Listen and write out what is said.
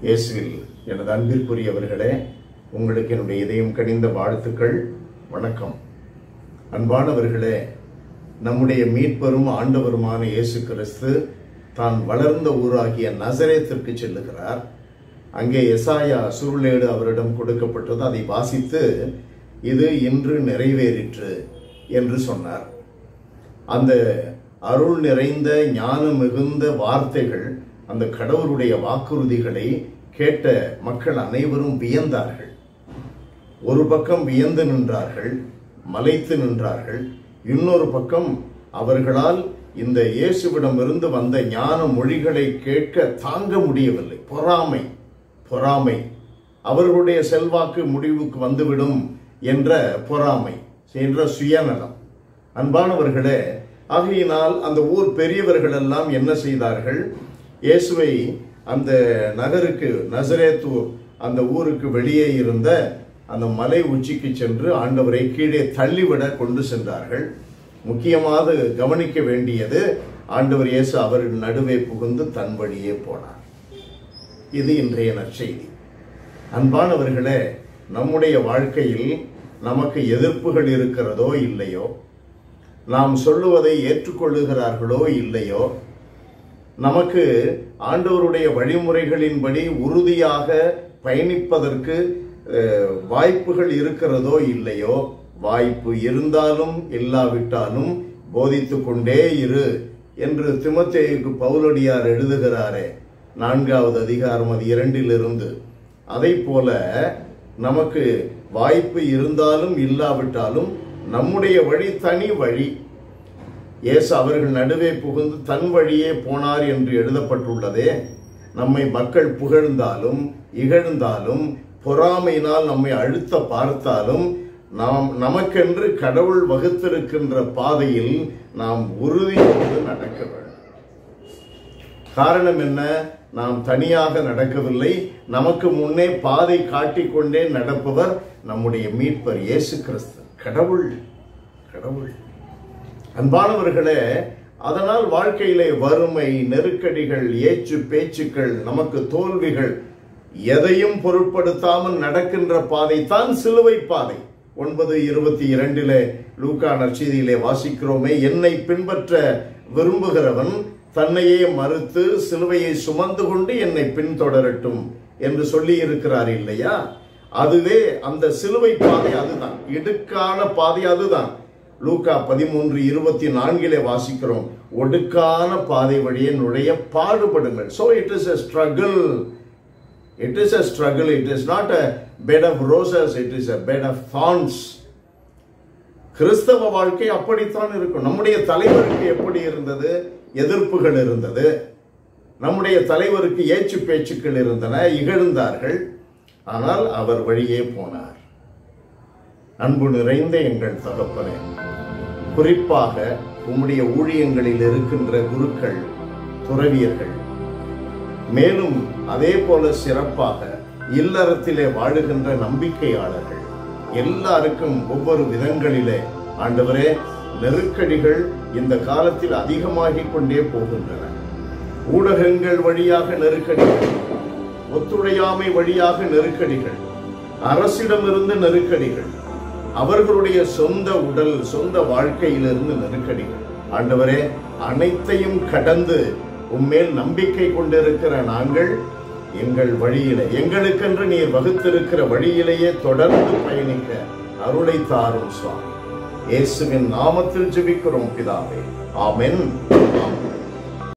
இயேசுவில் எனது அன்பிற்குரியவர்களே உங்களுக்கு என்னுடைய இதயம் கனிந்த வாழ்த்துக்கள் வணக்கம் அன்பானவர்களே நம்முடைய மீட்பரும் ஆண்டவருமான இயேசு கிறிஸ்து தான் வளர்ந்த ஊராகிய நசரேத்திற்கு செல்லுகிறார் அங்கே எசாயா சுருளேடு அவரிடம் கொடுக்கப்பட்டது அதை வாசித்து இது இன்று நிறைவேறிற்று என்று சொன்னார் அந்த அருள் நிறைந்த ஞானம் மிகுந்த வார்த்தைகள் அந்த கடவுளுடைய வாக்குறுதிகளை கேட்ட மக்கள் அனைவரும் வியந்தார்கள் ஒரு பக்கம் வியந்து நின்றார்கள் மலைத்து நின்றார்கள் இன்னொரு பக்கம் அவர்களால் இந்த இயேசுவிடமிருந்து வந்த ஞான மொழிகளை கேட்க தாங்க முடியவில்லை பொறாமை பொறாமை அவர்களுடைய செல்வாக்கு முடிவுக்கு வந்துவிடும் என்ற பொறாமை என்ற சுயநலம் அன்பானவர்களே ஆகையினால் அந்த ஊர் பெரியவர்கள் எல்லாம் என்ன செய்தார்கள் இயேசுவை அந்த நகருக்கு நசரேத்தூர் அந்த ஊருக்கு வெளியே இருந்த அந்த மலை உச்சிக்கு சென்று ஆண்டவரை கீழே தள்ளிவிட கொண்டு சென்றார்கள் முக்கியமாக கவனிக்க வேண்டியது ஆண்டவர் இயேசு அவர்கள் நடுவே புகுந்து தன் வழியே போனார் இது இன்றைய நற்செய்தி அன்பானவர்களே நம்முடைய வாழ்க்கையில் நமக்கு எதிர்ப்புகள் இருக்கிறதோ இல்லையோ நாம் சொல்லுவதை ஏற்றுக்கொள்ளுகிறார்களோ இல்லையோ நமக்கு ஆண்டவருடைய வழிமுறைகளின்படி உறுதியாக பயணிப்பதற்கு அஹ், வாய்ப்புகள் இருக்கிறதோ இல்லையோ வாய்ப்பு இருந்தாலும் இல்லாவிட்டாலும் போதித்து கொண்டே இரு என்று திமத்தேயுக்கு பவுலடியார் எழுதுகிறாரே நான்காவது அதிகாரம் அது இரண்டிலிருந்து அதை போல நமக்கு வாய்ப்பு இருந்தாலும் இல்லாவிட்டாலும் நம்முடைய வழி தனி வழி இயேசு அவர்கள் நடுவே புகுந்து தன் வழியே போனார் என்று எழுதப்பட்டுள்ளதே நம்மை மக்கள் புகழ்ந்தாலும் இகழ்ந்தாலும் பொறாமையினால் நம்மை அழுத்த பார்த்தாலும் நாம் நமக்கென்று கடவுள் வகுத்திருக்கின்ற பாதையில் நாம் உறுதியோடு நடக்க வேண்டும் காரணம் என்ன நாம் தனியாக நடக்கவில்லை நமக்கு முன்னே பாதை காட்டிக்கொண்டே நடப்பவர் நம்முடைய மீட்பர் இயேசு கிறிஸ்து கடவுள் கடவுள் அன்பானவர்களே அதனால் வாழ்க்கையிலே வறுமை நெருக்கடிகள் ஏச்சு பேச்சுக்கள் நமக்கு தோல்விகள் எதையும் பொருட்படுத்தாமல் நடக்கின்ற பாதை தான் சிலுவை பாதை ஒன்பது இருபத்தி இரண்டிலே லூக்கா நற்செய்தியிலே வாசிக்கிறோமே என்னை பின்பற்ற விரும்புகிறவன் தன்னையே மறுத்து சிலுவையை சுமந்து கொண்டு என்னை பின்தொடரட்டும் என்று சொல்லி இருக்கிறார் இல்லையா அதுவே அந்த சிலுவை பாதை அதுதான் இடுக்கான பாதை அதுதான் லூக்கா பதிமூன்று இருபத்தி நான்கிலே வாசிக்கிறோம் ஒடுக்கான பாதை வழியே நுழைய பாடுபடுங்கள் so it is a struggle it is a struggle it is not a bed of roses it is a bed of thorns கிறிஸ்தவ வாழ்க்கை அப்படித்தான் இருக்கும் நம்முடைய தலைவருக்கு எப்படி இருந்தது எதிர்ப்புகள் இருந்தது நம்முடைய தலைவருக்கு ஏச்சு பேச்சுக்கள் இருந்தன இகழ்ந்தார்கள் ஆனால் அவர் வழியே போனார் அன்பு நிறைந்த எங்கள் தகப்பனே குறிப்பாக உம்முடைய ஊழியங்களில் இருக்கின்ற குருக்கள் துறவியர்கள் மேலும் அதே போல சிறப்பாக இல்லறத்திலே வாழுகின்ற நம்பிக்கையாளர்கள் எல்லாருக்கும் ஒவ்வொரு விதங்களிலே ஆண்டவரே நெருக்கடிகள் இந்த காலத்தில் அதிகமாகிக் கொண்டே போகின்றன ஊடகங்கள் வழியாக நெருக்கடிகள் ஒத்துழையாமை வழியாக நெருக்கடிகள் அரசிடமிருந்து நெருக்கடிகள் அவர்களுடைய சொந்த உடல் சொந்த வாழ்க்கையிலிருந்து நெருக்கடிகள் ஆண்டவரே அனைத்தையும் கடந்து உம்மேல் நம்பிக்கை கொண்டிருக்கிற நாங்கள் எங்கள் வழியிலே எங்களுக்கென்று நீர் வகுத்திருக்கிற வழியிலேயே தொடர்ந்து பயணிக்க அருளை தாரும் சுவாமி இயேசுவின் நாமத்தில் ஜெபிக்கிறோம் பிதாவே ஆமென் ஆமென்